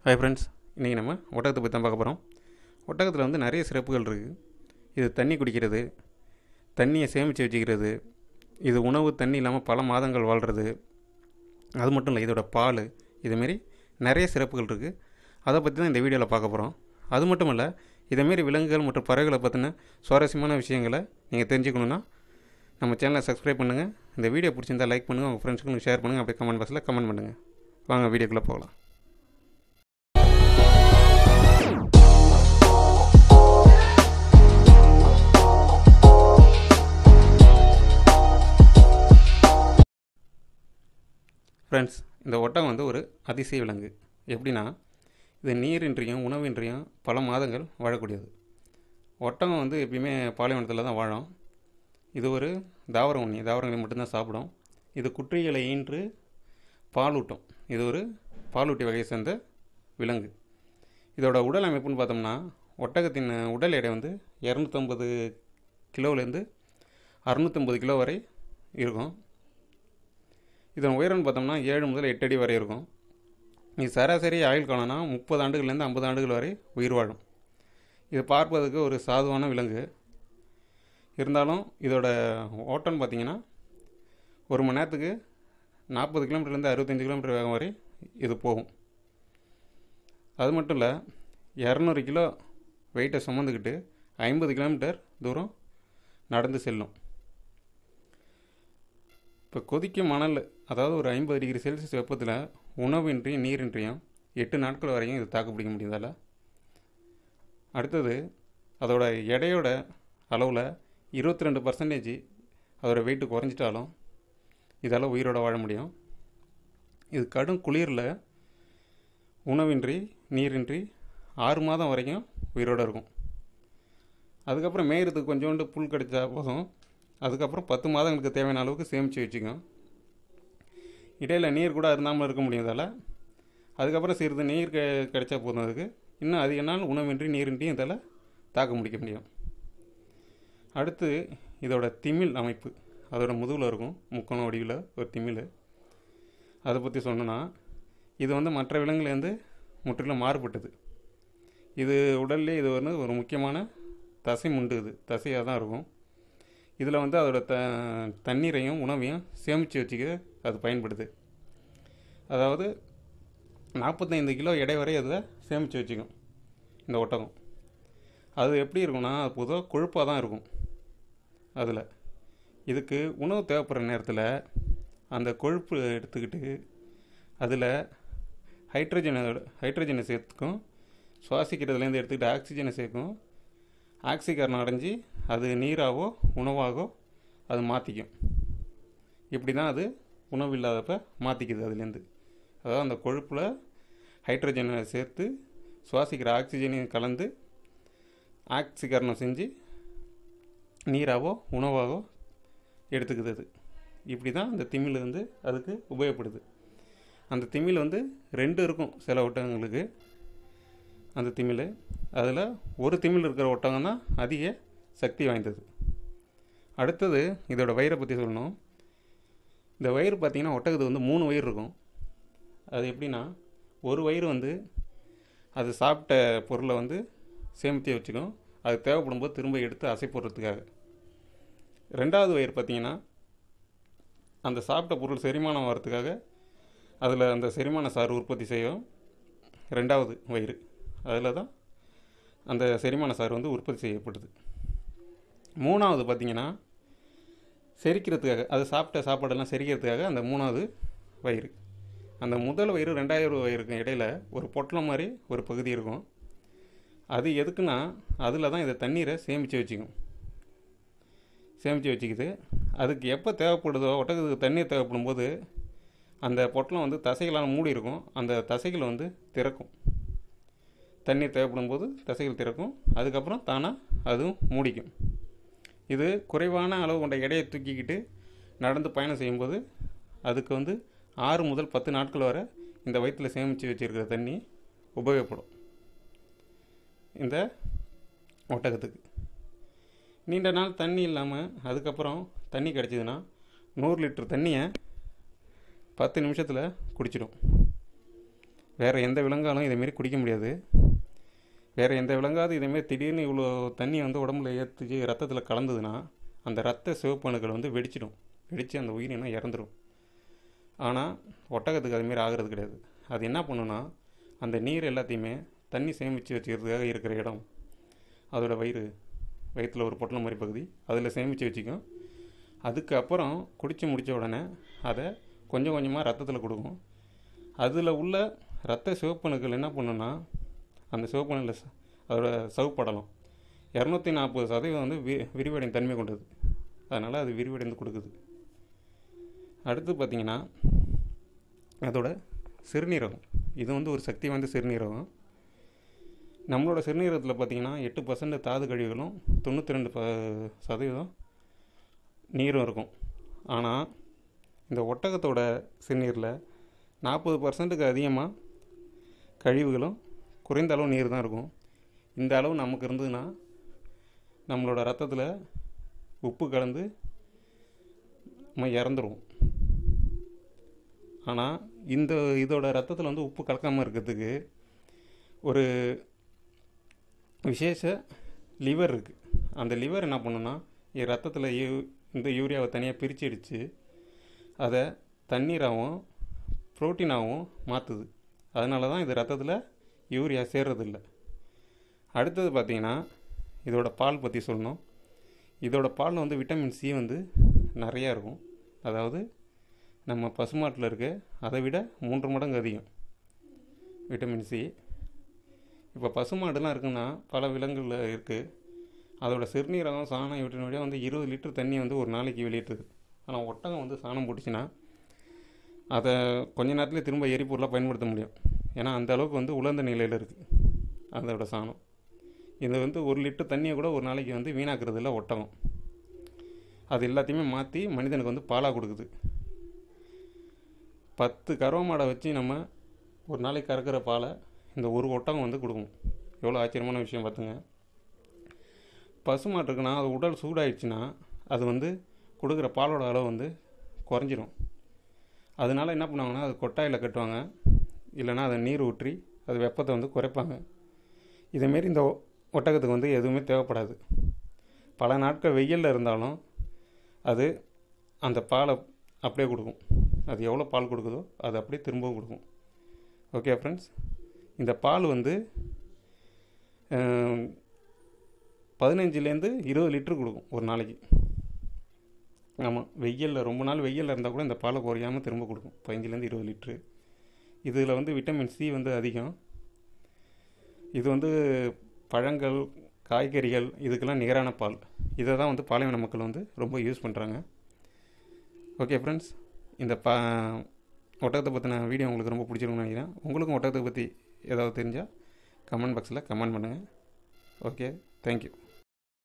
hi friends இன்றைக்கி நம்ம ஒட்டகத்தை பற்றி தான் பார்க்க போகிறோம் ஒட்டகத்தில் வந்து நிறைய சிறப்புகள் இருக்குது இது தண்ணி குடிக்கிறது தண்ணியை சேமித்து வச்சுக்கிறது இது உணவு தண்ணி இல்லாமல் பல மாதங்கள் வாழ்கிறது அது மட்டும் இல்லை இதோட பால் இதுமாரி நிறைய சிறப்புகள் இருக்குது அதை பற்றி தான் இந்த வீடியோவில் பார்க்க போகிறோம் அது மட்டும் இல்லை இதேமாரி விலங்குகள் மற்றும் பறவைகளை பற்றின சுவாரஸ்யமான விஷயங்களை நீங்கள் தெரிஞ்சுக்கணுன்னா நம்ம சேனலை சப்ஸ்கிரைப் பண்ணுங்கள் இந்த வீடியோ பிடிச்சிருந்தா லைக் பண்ணுங்கள் உங்கள் ஃப்ரெண்ட்ஸுக்கு ஷேர் பண்ணுங்கள் அப்படியே கமெண்ட் பாக்ஸில் கமெண்ட் பண்ணுங்கள் வாங்க வீடியோக்குள்ளே போகலாம் ஃப்ரெண்ட்ஸ் இந்த ஒட்டகம் வந்து ஒரு அதிசய விலங்கு எப்படின்னா இது நீரின்றியும் உணவின்றியும் பல மாதங்கள் வாழக்கூடியது ஒட்டகம் வந்து எப்பயுமே பாலைவனத்தில் தான் வாழும் இது ஒரு தாவர உண்ணி தாவரங்களை மட்டும்தான் சாப்பிடும் இது குற்றிகளை ஈன்று பாலூட்டும் இது ஒரு பாலூட்டி வகையை சேர்ந்த விலங்கு இதோட உடல் அமைப்புன்னு பார்த்தோம்னா ஒட்டகத்தின் உடல் எடை வந்து இரநூத்தம்பது கிலோவிலேருந்து அறுநூத்தம்பது கிலோ வரை இருக்கும் இதன் உயரம்னு பார்த்தோம்னா ஏழு முதல் எட்டு அடி வரை இருக்கும் இது சராசரி ஆயுள் காலம்னா முப்பது ஆண்டுகள்லேருந்து ஐம்பது ஆண்டுகள் வரை உயிர் வாழும் இது பார்ப்பதற்கு ஒரு சாதுவான விலங்கு இருந்தாலும் இதோட ஓட்டம்னு பார்த்தீங்கன்னா ஒரு மணி நேரத்துக்கு நாற்பது கிலோமீட்டர்லேருந்து அறுபத்தஞ்சு கிலோமீட்டர் வேகம் வரை இது போகும் அது மட்டும் இல்லை இரநூறு கிலோ வெயிட்டை சுமந்துக்கிட்டு ஐம்பது கிலோமீட்டர் தூரம் நடந்து செல்லும் இப்போ கொதிக்கும் மணல் அதாவது ஒரு ஐம்பது டிகிரி செல்சியஸ் வெப்பத்தில் உணவின்றி நீரின்றியும் எட்டு நாட்கள் வரையும் இது தாக்கு பிடிக்க முடியுதால அடுத்தது அதோட எடையோட அளவில் இருபத்தி ரெண்டு பர்சன்டேஜ் அதோட வெயிட்டு குறைஞ்சிட்டாலும் இதால் உயிரோட வாழ முடியும் இது கடும் குளிரில் உணவின்றி நீரின்றி ஆறு மாதம் வரைக்கும் உயிரோடு இருக்கும் அதுக்கப்புறம் மேயறதுக்கு கொஞ்சோண்டு புல் கிடைச்சா போதும் அதுக்கப்புறம் பத்து மாதங்களுக்கு தேவையான அளவுக்கு சேமித்து வச்சுக்கும் இடையில் நீர் கூட இருந்தாமல் இருக்க முடியாதால் அதுக்கப்புறம் சிறிது நீர் க கிடைச்சா போதும் அதுக்கு இன்னும் அதிக நாள் உணவின்றி நீரின்றியும் இதால் தாக்க முடிக்க முடியும் அடுத்து இதோட திமில் அமைப்பு அதோட முதுகில் இருக்கும் முக்கோண வடிவில் ஒரு திமில் அதை பற்றி சொன்னோன்னா இது வந்து மற்ற விலங்குலேருந்து முற்றிலும் மாறுபட்டது இது உடல்லே இது வந்து ஒரு முக்கியமான தசை முண்டு இது தசையாக தான் இருக்கும் இதில் வந்து அதோட த தண்ணீரையும் உணவையும் சேமித்து வச்சுக்க அது பயன்படுது அதாவது நாற்பத்தைந்து கிலோ எடை வரை அதை சேமித்து வச்சுக்கும் இந்த ஒட்டகம் அது எப்படி இருக்கும்னா அது பொதுவாக கொழுப்பாக தான் இருக்கும் அதில் இதுக்கு உணவு தேவைப்படுற நேரத்தில் அந்த கொழுப்பு எடுத்துக்கிட்டு அதில் ஹைட்ரஜனை ஹைட்ரஜனை சேர்த்துக்கும் சுவாசிக்கிறதுலேருந்து எடுத்துக்கிட்டு ஆக்சிஜனை சேர்க்கும் ஆக்சிகரணம் அடைஞ்சு அது நீராகவோ உணவாகவோ அது மாற்றிக்கும் இப்படி தான் அது உணவு இல்லாதப்ப மாற்றிக்குது அதுலேருந்து அதாவது அந்த கொழுப்பில் ஹைட்ரஜனை சேர்த்து சுவாசிக்கிற ஆக்சிஜனையும் கலந்து ஆக்சிகரணம் செஞ்சு நீராகவோ உணவாகவோ எடுத்துக்குது அது இப்படி தான் அந்த திமில் வந்து அதுக்கு உபயோகப்படுது அந்த திமில் வந்து ரெண்டு இருக்கும் சில ஒட்டகங்களுக்கு அந்த திமில் அதில் ஒரு திமில் இருக்கிற ஒட்டகம் தான் அதிக சக்தி வாய்ந்தது அடுத்தது இதோட வயிறை பற்றி சொல்லணும் இந்த வயிறு பார்த்திங்கன்னா ஒட்டகத்துக்கு வந்து மூணு வயிறு இருக்கும் அது எப்படின்னா ஒரு வயிறு வந்து அது சாப்பிட்ட பொருளை வந்து சேமித்து வச்சுக்கும் அது தேவைப்படும் போது திரும்ப எடுத்து அசை போடுறதுக்காக ரெண்டாவது வயிறு பார்த்திங்கன்னா அந்த சாப்பிட்ட பொருள் செரிமானம் வர்றதுக்காக அதில் அந்த செரிமான சாறு உற்பத்தி செய்யும் ரெண்டாவது வயிறு அதில் தான் அந்த செரிமான சாறு வந்து உற்பத்தி செய்யப்படுது மூணாவது பார்த்திங்கன்னா செரிக்கிறதுக்காக அது சாப்பிட்ட சாப்பாடெல்லாம் செரிக்கிறதுக்காக அந்த மூணாவது வயிறு அந்த முதல் வயிறு ரெண்டாயிரம் வயிறுக்கும் இடையில் ஒரு பொட்டலம் மாதிரி ஒரு பகுதி இருக்கும் அது எதுக்குன்னா அதில் தான் இதை தண்ணீரை சேமித்து வச்சுக்கும் சேமித்து வச்சுக்குது அதுக்கு எப்போ தேவைப்படுதோ ஒட்டகத்துக்கு தண்ணீர் தேவைப்படும் போது அந்த பொட்டலம் வந்து தசைகளால் மூடி இருக்கும் அந்த தசைகள் வந்து திறக்கும் தண்ணீர் தேவைப்படும் போது தசைகள் திறக்கும் அதுக்கப்புறம் தானாக அதுவும் மூடிக்கும் இது குறைவான அளவு கொண்ட எடையை தூக்கிக்கிட்டு நடந்து பயணம் செய்யும்போது அதுக்கு வந்து ஆறு முதல் பத்து நாட்கள் வரை இந்த வயிற்றில் சேமித்து வச்சுருக்கிற தண்ணி உபயோகப்படும் இந்த ஒட்டகத்துக்கு நீண்ட நாள் தண்ணி இல்லாமல் அதுக்கப்புறம் தண்ணி கிடச்சிதுன்னா நூறு லிட்டர் தண்ணியை பத்து நிமிஷத்தில் குடிச்சிடும் வேறு எந்த விலங்காலும் இதேமாரி குடிக்க முடியாது வேறு எந்த விலங்காவது இதேமாரி திடீர்னு இவ்வளோ தண்ணி வந்து உடம்புல ஏற்றிச்சு ரத்தத்தில் கலந்ததுன்னா அந்த ரத்த சிவப்பணுக்கள் வந்து வெடிச்சிடும் வெடித்து அந்த உயிரினம் இறந்துடும் ஆனால் ஒட்டகத்துக்கு அதுமாரி ஆகிறது கிடையாது அது என்ன பண்ணுன்னா அந்த நீர் எல்லாத்தையுமே தண்ணி சேமித்து வச்சுக்கிறதுக்காக இருக்கிற இடம் அதோட வயிறு வயிற்றில் ஒரு பொட்டலம் மாதிரி பகுதி அதில் சேமித்து வச்சுக்கும் அதுக்கப்புறம் குடித்து முடித்த உடனே அதை கொஞ்சம் கொஞ்சமாக ரத்தத்தில் கொடுக்கும் அதில் உள்ள ரத்த சிவப்பணுக்கள் என்ன பண்ணுன்னா அந்த சிவப்பணுல ச- அதோட சவுப்படலம் இரநூத்தி நாற்பது சதவீதம் வந்து வி விரிவடையும் தன்மை கொண்டது அதனால் அது விரிவடைந்து கொடுக்குது அடுத்து பார்த்திங்கன்னா அதோட சிறுநீரகம் இது வந்து ஒரு சக்தி வாய்ந்த சிறுநீரகம் நம்மளோட சிறுநீரகத்தில் பார்த்திங்கன்னா எட்டு பர்சன்ட் தாது கழிவுகளும் தொண்ணூற்றி ரெண்டு ப சதவீதம் நீரும் இருக்கும் ஆனால் இந்த ஒட்டகத்தோட சிறுநீரில் நாற்பது பர்சன்ட்டுக்கு அதிகமாக கழிவுகளும் குறைந்த அளவு நீர் தான் இருக்கும் இந்த அளவு நமக்கு இருந்ததுன்னா நம்மளோட ரத்தத்தில் உப்பு கலந்து நம்ம இறந்துருவோம் ஆனால் இந்த இதோட ரத்தத்தில் வந்து உப்பு கலக்காமல் இருக்கிறதுக்கு ஒரு விசேஷ லிவர் இருக்குது அந்த லிவர் என்ன பண்ணுன்னா ரத்தத்தில் யூ இந்த யூரியாவை தனியாக பிரித்து அடித்து அதை தண்ணீராகவும் புரோட்டீனாகவும் மாற்றுது அதனால தான் இது ரத்தத்தில் யூரியா சேர்றதில்ல அடுத்தது பார்த்திங்கன்னா இதோட பால் பற்றி சொல்லணும் இதோட பாலில் வந்து விட்டமின் சி வந்து நிறையா இருக்கும் அதாவது நம்ம பசுமாட்டில் இருக்க அதை விட மூன்று மடங்கு அதிகம் விட்டமின் சி இப்போ பசுமாடுலாம் இருக்குன்னா பல விலங்குகளில் இருக்குது அதோட சிறுநீரகம் சாணம் இவற்றின் வழியாக வந்து இருபது லிட்டர் தண்ணி வந்து ஒரு நாளைக்கு வெளியிட்டுது ஆனால் ஒட்டகம் வந்து சாணம் போட்டுச்சுன்னா அதை கொஞ்ச நேரத்தில் திரும்ப எரிபொருளாக பயன்படுத்த முடியும் ஏன்னா அந்த அளவுக்கு வந்து உலர்ந்த நிலையில் இருக்குது அதோட சாணம் இது வந்து ஒரு லிட்டர் தண்ணியை கூட ஒரு நாளைக்கு வந்து வீணாக்குறது இல்லை ஒட்டகம் அது எல்லாத்தையுமே மாற்றி மனிதனுக்கு வந்து பாலாக கொடுக்குது பத்து கறவை மாடை வச்சு நம்ம ஒரு நாளைக்கு கறக்கிற பாலை இந்த ஒரு ஒட்டகம் வந்து கொடுக்கும் எவ்வளோ ஆச்சரியமான விஷயம் பார்த்துங்க பசுமாடு இருக்குன்னா அது உடல் சூடாயிடுச்சுன்னா அது வந்து கொடுக்குற பாலோட அளவு வந்து குறைஞ்சிரும் அதனால என்ன பண்ணுவாங்கன்னா அது கொட்டாயில் கட்டுவாங்க இல்லைன்னா அதை நீர் ஊற்றி அது வெப்பத்தை வந்து குறைப்பாங்க இதேமாரி இந்த ஒ- ஒட்டகத்துக்கு வந்து எதுவுமே தேவைப்படாது பல நாட்கள் வெயிலில் இருந்தாலும் அது அந்த பாலை அப்படியே கொடுக்கும் அது எவ்வளோ பால் கொடுக்குதோ அது அப்படியே திரும்பவும் கொடுக்கும் ஓகே ஃப்ரெண்ட்ஸ் இந்த பால் வந்து அஹ், பதினஞ்சுலேருந்து இருபது லிட்டர் கொடுக்கும் ஒரு நாளைக்கு ஆமாம் வெயிலில் ரொம்ப நாள் வெயிலில் இருந்தால் கூட இந்த பாலை குறையாமல் திரும்ப கொடுக்கும் பதினஞ்சுலேருந்து இருபது லிட்ரு இதில் வந்து விட்டமின் சி வந்து அதிகம் இது வந்து பழங்கள் காய்கறிகள் இதுக்கெல்லாம் நிகரான பால் இதை தான் வந்து பாலைவன மக்கள் வந்து ரொம்ப யூஸ் பண்ணுறாங்க ஓகே ஃப்ரெண்ட்ஸ் இந்த பா ஒட்டகத்தை பற்றின வீடியோ உங்களுக்கு ரொம்ப பிடிச்சிருக்கும்னு நினைக்கிறேன் உங்களுக்கும் ஒட்டகத்தை பற்றி ஏதாவது தெரிஞ்சால் கமெண்ட் பாக்ஸில் கமெண்ட் பண்ணுங்கள் ஓகே தேங்க்யூ